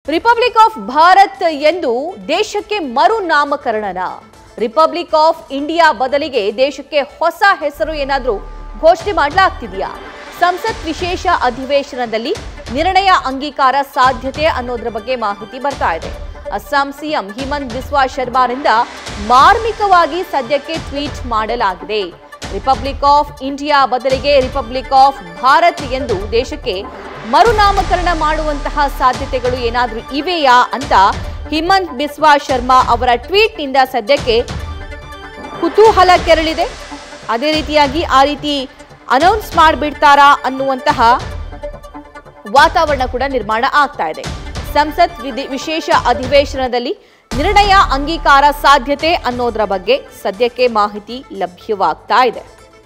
republic of Bharat ಎಂದು ದೇಶಕ್ಕೆ ಮರು ನಾಮಕರಣನ ರಿಪಬ್ಲಿಕ್ ಆಫ್ ಇಂಡಿಯಾ ಬದಲಿಗೆ ದೇಶಕ್ಕೆ ಹೊಸ ಹೆಸರು ಏನಾದರೂ ಘೋಷಣೆ ಮಾಡಲಾಗ್ತಿದೆಯಾ ಸಂಸತ್ ವಿಶೇಷ ಅಧಿವೇಶನದಲ್ಲಿ ನಿರ್ಣಯ ಅಂಗೀಕಾರ ಸಾಧ್ಯತೆ ಅನ್ನೋದ್ರ ಬಗ್ಗೆ ಮಾಹಿತಿ ಬರ್ತಾ ಇದೆ ಅಸ್ಸಾಂ ಸಿಎಂ ಹಿಮಂತ್ ಬಿಸ್ವಾ ಶರ್ಮಾರಿಂದ ಮಾರ್ಮಿಕವಾಗಿ ಸದ್ಯಕ್ಕೆ ಟ್ವೀಟ್ ಮಾಡಲಾಗಿದೆ ರಿಪಬ್ಲಿಕ್ ಆಫ್ ಇಂಡಿಯಾ ಬದಲಿಗೆ ರಿಪಬ್ಲಿಕ್ ಆಫ್ ಭಾರತ್ ಎಂದು ದೇಶಕ್ಕೆ ಮರುನಾಮಕರಣ ಮಾಡುವಂತಹ ಸಾಧ್ಯತೆಗಳು ಏನಾದರೂ ಇವೆಯಾ ಅಂತ ಹಿಮಂತ್ ಬಿಸ್ವಾ ಶರ್ಮಾ ಅವರ ಟ್ವೀಟ್ನಿಂದ ಸದ್ಯಕ್ಕೆ ಕುತೂಹಲ ಕೆರಳಿದೆ ಅದೇ ರೀತಿಯಾಗಿ ಆ ರೀತಿ ಅನೌನ್ಸ್ ಮಾಡಿಬಿಡ್ತಾರಾ ಅನ್ನುವಂತಹ ವಾತಾವರಣ ಕೂಡ ನಿರ್ಮಾಣ ಆಗ್ತಾ ಇದೆ ಸಂಸತ್ ವಿಧಿ ವಿಶೇಷ ಅಧಿವೇಶನದಲ್ಲಿ ನಿರ್ಣಯ ಅಂಗೀಕಾರ ಸಾಧ್ಯತೆ ಅನ್ನೋದರ ಬಗ್ಗೆ ಸದ್ಯಕ್ಕೆ ಮಾಹಿತಿ ಲಭ್ಯವಾಗ್ತಾ ಇದೆ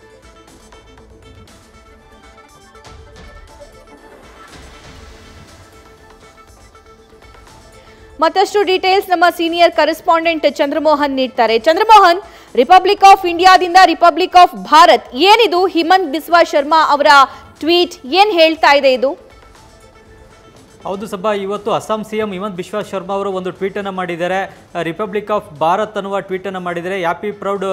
ಮತ್ತಷ್ಟು ಡೀಟೇಲ್ಸ್ ನಮ್ಮ ಸೀನಿಯರ್ ಕರೆಸ್ಪಾಂಡೆಂಟ್ ಚಂದ್ರಮೋಹನ್ ನೀಡ್ತಾರೆ ಚಂದ್ರಮೋಹನ್ ರಿಪಬ್ಲಿಕ್ ಆಫ್ ಇಂಡಿಯಾದಿಂದ ರಿಪಬ್ಲಿಕ್ ಆಫ್ ಭಾರತ್ ಏನಿದು ಹಿಮಂತ್ ಬಿಸ್ವಾ ಶರ್ಮಾ ಅವರ ಟ್ವೀಟ್ ಏನ್ ಹೇಳ್ತಾ ಇದೆ ಇದು ಹೌದು ಸಭಾ ಇವತ್ತು ಅಸ್ಸಾಂ ಸಿಎಂ ಹಿಮಂತ್ ಬಿಶ್ವಾ ಶರ್ಮಾ ಅವರು ಒಂದು ಟ್ವೀಟನ್ನು ಮಾಡಿದ್ದಾರೆ ರಿಪಬ್ಲಿಕ್ ಆಫ್ ಭಾರತ್ ಅನ್ನುವ ಟ್ವೀಟನ್ನು ಮಾಡಿದ್ದಾರೆ ಹ್ಯಾಪಿ ಪ್ರೌಡ್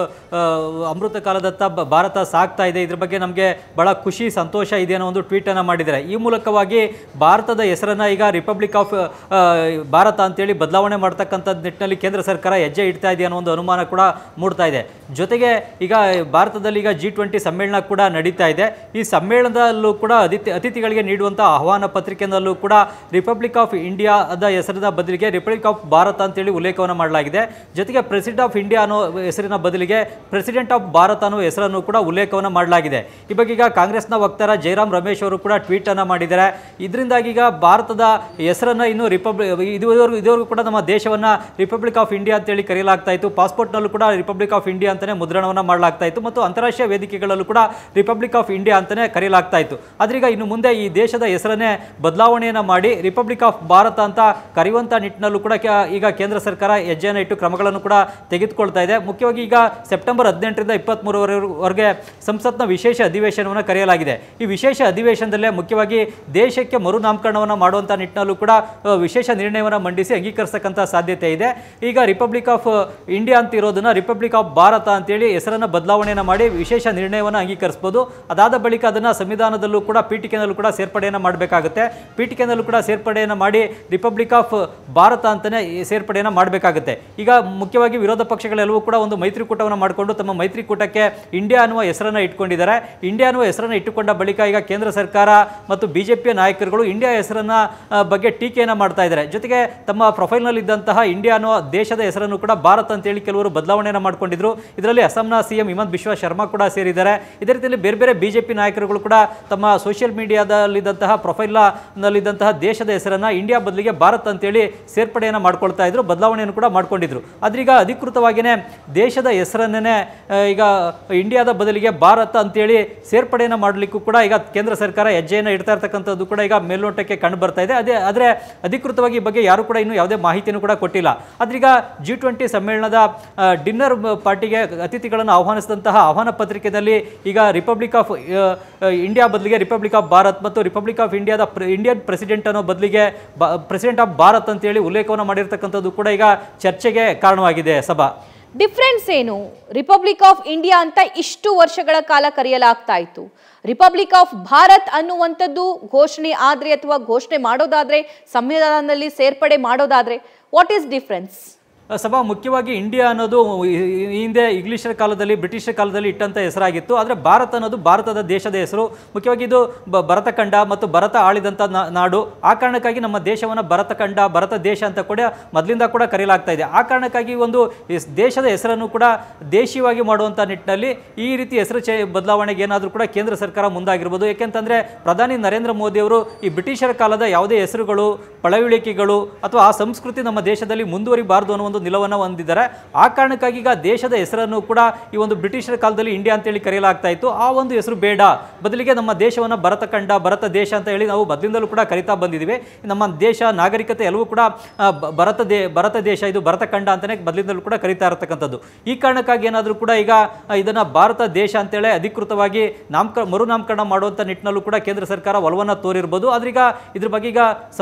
ಅಮೃತ ಕಾಲದತ್ತ ಬ- ಭಾರತ ಸಾಗ್ತಾ ಇದೆ ಇದ್ರ ಬಗ್ಗೆ ನಮಗೆ ಬಹಳ ಖುಷಿ ಸಂತೋಷ ಇದೆ ಅನ್ನೋ ಒಂದು ಟ್ವೀಟನ್ನು ಮಾಡಿದ್ದಾರೆ ಈ ಮೂಲಕವಾಗಿ ಭಾರತದ ಹೆಸರನ್ನು ಈಗ ರಿಪಬ್ಲಿಕ್ ಆಫ್ ಆ, ಭಾರತ ಅಂತೇಳಿ ಬದಲಾವಣೆ ಮಾಡ್ತಕ್ಕಂಥ ನಿಟ್ಟಿನಲ್ಲಿ ಕೇಂದ್ರ ಸರ್ಕಾರ ಹೆಜ್ಜೆ ಇಡ್ತಾ ಇದೆ ಅನ್ನೋ ಒಂದು ಅನುಮಾನ ಕೂಡ ಮೂಡ್ತಾ ಇದೆ ಜೊತೆಗೆ ಈಗ ಭಾರತದಲ್ಲಿ ಈಗ ಜಿ ಟ್ವೆಂಟಿ ಸಮ್ಮೇಳನ ಕೂಡ ನಡೀತಾ ಇದೆ ಈ ಸಮ್ಮೇಳನದಲ್ಲೂ ಕೂಡ ಅತಿಥಿ ಅತಿಥಿಗಳಿಗೆ ನೀಡುವಂಥ ಆಹ್ವಾನ ಪತ್ರಿಕೆಯಲ್ಲೂ ಕೂಡ ರಿಪಬ್ಲಿಕ್ ಆಫ್ ಇಂಡಿಯಾದ ಹೆಸರಿನ ಬದಲಿಗೆ ರಿಪಬ್ಲಿಕ್ ಆಫ್ ಭಾರತ ಅಂತೇಳಿ ಉಲ್ಲೇಖವನ್ನು ಮಾಡಲಾಗಿದೆ ಜೊತೆಗೆ ಪ್ರೆಸಿಡೆಂಟ್ ಆಫ್ ಇಂಡಿಯಾ ಅನ್ನೋ ಹೆಸರಿನ ಬದಲಿಗೆ ಪ್ರೆಸಿಡೆಂಟ್ ಆಫ್ ಭಾರತ ಅನ್ನೋ ಹೆಸರನ್ನು ಕೂಡ ಉಲ್ಲೇಖವನ್ನು ಮಾಡಲಾಗಿದೆ ಈ ಬಗ್ಗೆ ಈಗ ಕಾಂಗ್ರೆಸ್ನ ವಕ್ತಾರ ಜಯರಾಮ್ ರಮೇಶ್ ಅವರು ಕೂಡ ಟ್ವೀಟ್ ಅನ್ನು ಮಾಡಿದ್ದಾರೆ ಇದರಿಂದಾಗಿ ಈಗ ಭಾರತದ ಹೆಸರನ್ನು ಇನ್ನು ರಿಪಬ್ಲಿಕ್ ಇದುವರೆಗೂ ಇದುವರೆಗೂ ಕೂಡ ನಮ್ಮ ದೇಶವನ್ನು ರಿಪಬ್ಲಿಕ್ ಆಫ್ ಇಂಡಿಯಾ ಅಂತೇಳಿ ಕರೆಯಲಾಗ್ತಾ ಇತ್ತು ಪಾಸ್ಪೋರ್ಟ್ನಲ್ಲೂ ಕೂಡ ರಿಪಬ್ಲಿಕ್ ಆಫ್ ಇಂಡಿಯಾ ಅಂತಲೇ ಮುದ್ರಣವನ್ನು ಮಾಡಲಾಗ್ತಾ ಇತ್ತು ಮತ್ತು ಅಂತಾರಾಷ್ಟ್ರೀಯ ವೇದಿಕೆಗಳಲ್ಲೂ ಕೂಡ ರಿಪಬ್ಲಿಕ್ ಆಫ್ ಇಂಡಿಯಾ ಅಂತಲೇ ಕರೆಯಲಾಗ್ತಾ ಇತ್ತು ಆದ್ರೀಗ ಇನ್ನು ಮುಂದೆ ಈ ದೇಶದ ಹೆಸರನ್ನೇ ಬದಲಾವಣೆಯನ್ನು ಮಾಡಿ ರಿಪಬ್ಲಿಕ್ ಆಫ್ ಭಾರತ ಅಂತ ಕರೆಯುವಂಥ ನಿಟ್ಟಿನಲ್ಲೂ ಕೂಡ ಕೆ- ಈಗ ಕೇಂದ್ರ ಸರ್ಕಾರ ಹೆಜ್ಜೆಯನ್ನು ಇಟ್ಟು ಕ್ರಮಗಳನ್ನು ಕೂಡ ತೆಗೆದುಕೊಳ್ತಾ ಇದೆ ಮುಖ್ಯವಾಗಿ ಈಗ ಸೆಪ್ಟೆಂಬರ್ ಹದಿನೆಂಟರಿಂದ ಇಪ್ಪತ್ತ್ಮೂರವರೆಗೆ ಸಂಸತ್ನ ವಿಶೇಷ ಅಧಿವೇಶನವನ್ನು ಕರೆಯಲಾಗಿದೆ ಈ ವಿಶೇಷ ಅಧಿವೇಶನದಲ್ಲೇ ಮುಖ್ಯವಾಗಿ ದೇಶಕ್ಕೆ ಮರು ನಾಮಕರಣವನ್ನು ಮಾಡುವಂಥ ನಿಟ್ಟಿನಲ್ಲೂ ಕೂಡ ಅ, ವಿಶೇಷ ನಿರ್ಣಯವನ್ನು ಮಂಡಿಸಿ ಅಂಗೀಕರಿಸತಕ್ಕಂಥ ಸಾಧ್ಯತೆ ಇದೆ ಈಗ ರಿಪಬ್ಲಿಕ್ ಆಫ್ ಇಂಡಿಯಾ ಅಂತ ಇರೋದನ್ನ ರಿಪಬ್ಲಿಕ್ ಆಫ್ ಭಾರತ ಅಂತೇಳಿ ಹೆಸರನ್ನು ಬದಲಾವಣೆಯನ್ನು ಮಾಡಿ ವಿಶೇಷ ನಿರ್ಣಯವನ್ನು ಅಂಗೀಕರಿಸಬಹುದು ಅದಾದ ಬಳಿಕ ಅದನ್ನು ಸಂವಿಧಾನದಲ್ಲೂ ಕೂಡ ಪೀಠಿಕೆನಲ್ಲೂ ಕೂಡ ಸೇರ್ಪಡೆಯನ್ನು ಮಾಡಬೇಕಾಗುತ್ತೆ ಪೀಠಿಕೆನಲ್ಲೂ ಕೂಡ ಸೇರ್ಪಡೆಯನ್ನು ಮಾಡಿ ರಿಪಬ್ಲಿಕ್ ಆಫ್ ಭಾರತ ಅಂತಲೇ ಸೇರ್ಪಡೆಯನ್ನು ಮಾಡಬೇಕಾಗುತ್ತೆ ಈಗ ಮುಖ್ಯವಾಗಿ ವಿರೋಧ ಪಕ್ಷಗಳೆಲ್ಲವೂ ಕೂಡ ಒಂದು ಮೈತ್ರಿಕೂಟವನ್ನು ಮಾಡಿಕೊಂಡು ತಮ್ಮ ಮೈತ್ರಿಕೂಟಕ್ಕೆ ಇಂಡಿಯಾ ಅನ್ನುವ ಹೆಸರನ್ನು ಇಟ್ಕೊಂಡಿದ್ದಾರೆ ಇಂಡಿಯಾ ಅನ್ನುವ ಹೆಸರನ್ನು ಇಟ್ಟುಕೊಂಡ ಬಳಿಕ ಈಗ ಕೇಂದ್ರ ಸರ್ಕಾರ ಮತ್ತು ಬಿಜೆಪಿಯ ನಾಯಕರುಗಳು ಇಂಡಿಯಾ ಹೆಸರನ್ನ ಆ, ಬಗ್ಗೆ ಟೀಕೆಯನ್ನು ಮಾಡ್ತಾ ಇದ್ದಾರೆ ಜೊತೆಗೆ ತಮ್ಮ ಪ್ರೊಫೈಲ್ನಲ್ಲಿ ಇದ್ದಂತಹ ಇಂಡಿಯಾ ಅನ್ನುವ ದೇಶದ ಹೆಸರನ್ನು ಕೂಡ ಭಾರತ್ ಅಂತೇಳಿ ಕೆಲವರು ಬದಲಾವಣೆಯನ್ನು ಮಾಡ್ಕೊಂಡಿದ್ರು ಇದರಲ್ಲಿ ಅಸ್ಸಾಂನ ಸಿಎಂ ಹಿಮಂತ್ ಬಿಶ್ವಾ ಶರ್ಮಾ ಕೂಡ ಸೇರಿದ್ದಾರೆ ಇದೇ ರೀತಿಯಲ್ಲಿ ಬೇರೆ ಬೇರೆ ಬಿಜೆಪಿ ನಾಯಕರುಗಳು ಕೂಡ ತಮ್ಮ ಸೋಷಿಯಲ್ ಮೀಡಿಯಾದಲ್ಲಿದ್ದಂತಹ ಪ್ರೊಫೈಲ್ನಲ್ಲಿದ್ದಂತಹ ದೇಶದ ಹೆಸರನ್ನ ಇಂಡಿಯಾ ಬದಲಿಗೆ ಭಾರತ್ ಅಂತೇಳಿ ಸೇರ್ಪಡೆಯನ್ನು ಮಾಡ್ಕೊಳ್ತಾ ಇದ್ರು ಬದಲಾವಣೆಯನ್ನು ಕೂಡ ಮಾಡ್ಕೊಂಡಿದ್ರು ಆದ್ರೀಗ ಅಧಿಕೃತವಾಗಿಯೇ ದೇಶದ ಹೆಸರನ್ನೇ ಆ, ಈಗ ಇಂಡಿಯಾದ ಬದಲಿಗೆ ಭಾರತ ಅಂತೇಳಿ ಸೇರ್ಪಡೆಯನ್ನು ಮಾಡಲಿಕ್ಕೂ ಕೂಡ ಈಗ ಕೇಂದ್ರ ಸರ್ಕಾರ ಹೆಜ್ಜೆಯನ್ನು ಇಡ್ತಾ ಇರ್ತಕ್ಕಂಥದ್ದು ಕೂಡ ಈಗ ಮೇಲ್ನೋಟಕ್ಕೆ ಕಂಡು ಬರ್ತಾ ಇದೆ ಅದೇ ಆದರೆ ಅಧಿಕೃತವಾಗಿ ಈ ಬಗ್ಗೆ ಯಾರು ಕೂಡ ಇನ್ನೂ ಯಾವುದೇ ಮಾಹಿತಿಯನ್ನು ಕೂಡ ಕೊಟ್ಟಿಲ್ಲ ಆದ್ರೀಗ ಜಿ ಟ್ವೆಂಟಿ ಸಮ್ಮೇಳನದ ಡಿನ್ನರ್ ಪಾರ್ಟಿಗೆ ಅತಿಥಿಗಳನ್ನು ಆಹ್ವಾನಿಸಿದಂತಹ ಆಹ್ವಾನ ಪತ್ರಿಕೆಯಲ್ಲಿ ಈಗ ರಿಪಬ್ಲಿಕ್ ಆಫ್ ಇಂಡಿಯಾ ಬದಲಿಗೆ ರಿಪಬ್ಲಿಕ್ ಆಫ್ ಭಾರತ್ ಮತ್ತು ರಿಪಬ್ಲಿಕ್ ಆಫ್ ಇಂಡಿಯಾದ ಇಂಡಿಯನ್ ಪ್ರೆಸಿಡೆಂಟ್ ಅನ್ನೋ ಬದಲಿಗೆ ಪ್ರೆಸಿಡೆಂಟ್ ಆಫ್ ಭಾರತ್ ಅಂತೇಳಿ ಉಲ್ಲೇಖವನ್ನು ಮಾಡಿರ್ತಕ್ಕಂಥದ್ದು ಕೂಡ ಈಗ ಚರ್ಚೆಗೆ ಕಾರಣವಾಗಿದೆ ಸಭಾ ಡಿಫ್ರೆನ್ಸ್ ಏನು ರಿಪಬ್ಲಿಕ್ ಆಫ್ ಇಂಡಿಯಾ ಅಂತ ಇಷ್ಟು ವರ್ಷಗಳ ಕಾಲ ಕರೆಯಲಾಗ್ತಾ ಇತ್ತು ರಿಪಬ್ಲಿಕ್ ಆಫ್ ಭಾರತ್ ಅನ್ನುವಂಥದ್ದು ಘೋಷಣೆ ಆದ್ರೆ ಅಥವಾ ಘೋಷಣೆ ಮಾಡೋದಾದ್ರೆ ಸಂವಿಧಾನದಲ್ಲಿ ಸೇರ್ಪಡೆ ಮಾಡೋದಾದ್ರೆ ವಾಟ್ ಈಸ್ ಡಿಫ್ರೆನ್ಸ್ ಸಭಾ ಮುಖ್ಯವಾಗಿ ಇಂಡಿಯಾ ಅನ್ನೋದು ಈ- ಈ ಹಿಂದೆ ಇಂಗ್ಲಿಷರ ಕಾಲದಲ್ಲಿ ಬ್ರಿಟಿಷರ ಕಾಲದಲ್ಲಿ ಇಟ್ಟಂಥ ಹೆಸರಾಗಿತ್ತು ಆದರೆ ಭಾರತ ಅನ್ನೋದು ಭಾರತದ ದೇಶದ ಹೆಸರು ಮುಖ್ಯವಾಗಿ ಇದು ಬ- ಭರತಖಂಡ ಮತ್ತು ಭರತ ಆಳಿದಂಥ ನಾ- ನಾಡು ಆ ಕಾರಣಕ್ಕಾಗಿ ನಮ್ಮ ದೇಶವನ್ನು ಭರತಖಂಡ ಭರತ ದೇಶ ಅಂತ ಕೂಡ ಮೊದಲಿಂದ ಕೂಡ ಕರೆಯಲಾಗ್ತಾ ಇದೆ ಆ ಕಾರಣಕ್ಕಾಗಿ ಒಂದು ಇಸ್- ದೇಶದ ಹೆಸರನ್ನು ಕೂಡ ದೇಶೀಯವಾಗಿ ಮಾಡುವಂಥ ನಿಟ್ಟಿನಲ್ಲಿ ಈ ರೀತಿ ಹೆಸರು ಚೇ ಬದಲಾವಣೆಗೆ ಏನಾದರೂ ಕೂಡ ಕೇಂದ್ರ ಸರ್ಕಾರ ಮುಂದಾಗಿರ್ಬೋದು ಯಾಕೆಂತಂದರೆ ಪ್ರಧಾನಿ ನರೇಂದ್ರ ಮೋದಿಯವರು ಈ ಬ್ರಿಟಿಷರ ಕಾಲದ ಯಾವುದೇ ಹೆಸರುಗಳು ಪಳವಳಿಕೆಗಳು ಅಥವಾ ಆ ಸಂಸ್ಕೃತಿ ನಮ್ಮ ದೇಶದಲ್ಲಿ ಮುಂದುವರಿಬಾರದು ಅನ್ನೋ ಒಂದು ನಿಲುವನ್ನು ಹೊಂದಿದ್ದಾರೆ ಆ ಕಾರಣಕ್ಕಾಗಿ ಈಗ ದೇಶದ ಹೆಸರನ್ನು ಕೂಡ ಈ ಒಂದು ಬ್ರಿಟಿಷರ ಕಾಲದಲ್ಲಿ ಇಂಡಿಯಾ ಅಂತೇಳಿ ಕರೆಯಲಾಗ್ತಾ ಇತ್ತು ಆ ಒಂದು ಹೆಸರು ಬೇಡ ಬದಲಿಗೆ ನಮ್ಮ ದೇಶವನ್ನು ಭರತ ಖಂಡ ಭರತ ದೇಶ ಅಂತ ಹೇಳಿ ನಾವು ಮೊದಲಿಂದಲೂ ಕೂಡ ಕರಿತಾ ಬಂದಿದ್ದೀವಿ ನಮ್ಮ ದೇಶ ನಾಗರಿಕತೆ ಎಲ್ಲವೂ ಕೂಡ ಆ, ಬ- ಭರತ ದೇ ಭರತ ದೇಶ ಇದು ಭರತ ಖಂಡ ಅಂತಲೇ ಮೊದಲಿಂದಲೂ ಕೂಡ ಕರಿತಾ ಇರತಕ್ಕಂಥದ್ದು ಈ ಕಾರಣಕ್ಕಾಗಿ ಏನಾದರೂ ಕೂಡ ಈಗ ಆ, ಇದನ್ನ ಭಾರತ ದೇಶ ಅಂತೇಳಿ ಅಧಿಕೃತವಾಗಿ ನಾಮಕ ಮರು ನಾಮಕರಣ ಮಾಡುವಂಥ ನಿಟ್ಟಿನಲ್ಲೂ ಕೂಡ ಕೇಂದ್ರ ಸರ್ಕಾರ ಒಲವನ್ನು ತೋರಿರ್ಬೋದು ಆದ್ರೀಗ ಇದ್ರ ಬಗ್ಗೆ ಈಗ ಸಂಸತ್ನ ವಿಶೇಷ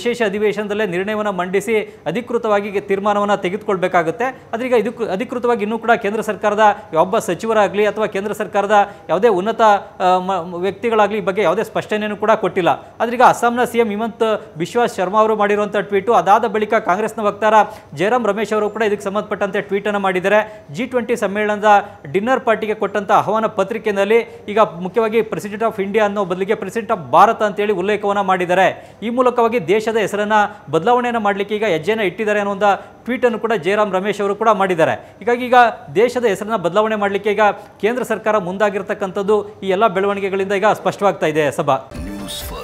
ವಿಶೇಷ ಅಧಿವೇಶನದಲ್ಲೇ ನಿರ್ಣಯವನ್ನು ಮಂಡಿಸಿ ಅಧಿಕೃತವಾಗಿ ತೀರ್ಮಾನವನ್ನು ತೆಗೆದುಕೊಳ್ಬೇಕಾಗುತ್ತೆ ಆದ್ರೆ ಈಗ ಇದಕ್ಕೂ ಅಧಿಕೃತವಾಗಿ ಇನ್ನೂ ಕೂಡ ಕೇಂದ್ರ ಸರ್ಕಾರದ ಒಬ್ಬ ಸಚಿವರಾಗಲಿ ಅಥವಾ ಕೇಂದ್ರ ಸರ್ಕಾರದ ಯಾವುದೇ ಉನ್ನತ ಆ, ಮ- ವ್ಯಕ್ತಿಗಳಾಗಲಿ ಈ ಬಗ್ಗೆ ಯಾವುದೇ ಸ್ಪಷ್ಟನೆಯನ್ನು ಕೂಡ ಕೊಟ್ಟಿಲ್ಲ ಆದ್ರೆ ಈಗ ಅಸ್ಸಾಂನ ಸಿಎಂ ಹಿಮಂತ್ ಬಿಶ್ವಾಸ್ ಶರ್ಮಾ ಅವರು ಮಾಡಿರುವಂಥ ಟ್ವೀಟು ಅದಾದ ಬಳಿಕ ಕಾಂಗ್ರೆಸ್ನ ವಕ್ತಾರ ಜಯರಾಮ್ ರಮೇಶ್ ಅವರು ಕೂಡ ಇದಕ್ಕೆ ಸಂಬಂಧಪಟ್ಟಂತೆ ಟ್ವೀಟ್ ಅನ್ನು ಮಾಡಿದ್ದಾರೆ ಜಿ ಟ್ವೆಂಟಿ ಸಮ್ಮೇಳನದ ಡಿನ್ನರ್ ಪಾರ್ಟಿಗೆ ಕೊಟ್ಟಂತ ಆಹ್ವಾನ ಪತ್ರಿಕೆಯಲ್ಲಿ ಈಗ ಮುಖ್ಯವಾಗಿ ಪ್ರೆಸಿಡೆಂಟ್ ಆಫ್ ಇಂಡಿಯಾ ಅನ್ನೋ ಬದಲಿಗೆ ಪ್ರೆಸಿಡೆಂಟ್ ಆಫ್ ಭಾರತ ಅಂತೇಳಿ ಉಲ್ಲೇಖವನ್ನು ಮಾಡಿದ್ದಾರೆ ಈ ಮೂಲಕವಾಗಿ ದೇಶದ ಹೆಸರನ್ನ ಬದಲಾವಣೆಯನ್ನು ಮಾಡಲಿಕ್ಕೆ ಈಗ ಹೆಜ್ಜೆನ ಇಟ್ಟಿದ್ದಾರೆ ಅನ್ನೋ ಒಂದು ಟ್ವೀಟ್ ಅನ್ನು ಕೂಡ ಜಯರಾಮ್ ರಮೇಶ್ ಅವರು ಕೂಡ ಮಾಡಿದ್ದಾರೆ ಹೀಗಾಗಿ ಈಗ ದೇಶದ ಹೆಸರನ್ನ ಬದಲಾವಣೆ ಮಾಡಲಿಕ್ಕೆ ಈಗ ಕೇಂದ್ರ ಸರ್ಕಾರ ಮುಂದಾಗಿರ್ತಕ್ಕಂಥದ್ದು ಈ ಎಲ್ಲ ಬೆಳವಣಿಗೆಗಳಿಂದ ಈಗ ಸ್ಪಷ್ಟವಾಗ್ತಾ ಇದೆ ಸಭಾ ನ್ಯೂಸ್ ಫಸ್ಟ್